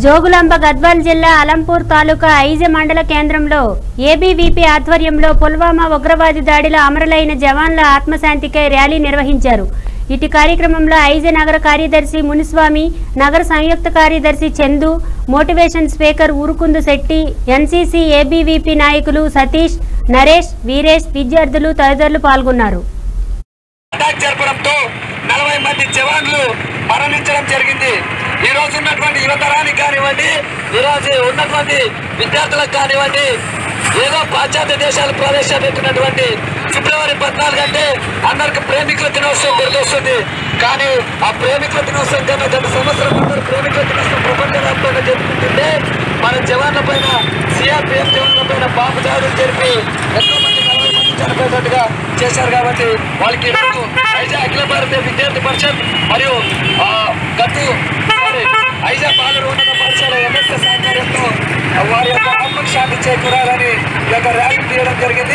జోగులాంబ గద్వాల్ జిల్లా అలంపూర్ తాలూకా ఐజె మండల కేంద్రంలో ఏబీవీపీ ఆధ్వర్యంలో పుల్వామా ఉగ్రవాది దాడిలో అమరులైన జవాన్ల ఆత్మశాంతికై ర్యాలీ నిర్వహించారు ఇటు కార్యక్రమంలో ఐజె నగర కార్యదర్శి మునిస్వామి నగర సంయుక్త కార్యదర్శి Chandu motivation speaker Urukundu Shetty NCC ABVP నాయకులు సతీష్ నరేష్ వీరేష్ విద్యార్థులు తదితరులు పాల్గొన్నారు అటాక్ జరపడంతో నలభై మంది జవాన్లు మరణించడం జరిగింది ఈ రోజు ఉన్నటువంటి యువతరానికి కానివ్వండి ఈ రోజు ఉన్నటువంటి విద్యార్థులకు కానివ్వండి ఏదో పాశ్చాత్య దేశాలు ప్రవేశపెట్టినటువంటి ఫిబ్రవరి పద్నాలుగు అంటే అందరికి ప్రేమికుల దినోత్సవం గుర్తొస్తుంది కానీ ఆ ప్రేమికుల దినోత్సవం కన్నా గత సంవత్సరం అందరూ ప్రేమికుల దినోత్సవం ప్రపంచవ్యాప్తంగా జరుపుకుంటుంటే మన జవాన్ల పైన సిఆర్పిఎఫ్ జవాన్ల పైన బాంబు దాడులు జరిపి ఎంతో మంది నలభై మంది చనిపోయేటట్టుగా చేశారు కాబట్టి వాళ్ళకి ఈరోజు ఐజా అఖిల భారతీయ విద్యార్థి పరిషత్ మరియు ఆ, గట్టు సారీ, ఐజా బాలురు ఉన్నత పాఠశాల ఎంఎస్ఎస్ ఆధ్వర్యంలో వారి యొక్క ఆత్మకు శాంతి చేకూరాలని ఈ యొక్క ర్యాలీ తీయడం జరిగింది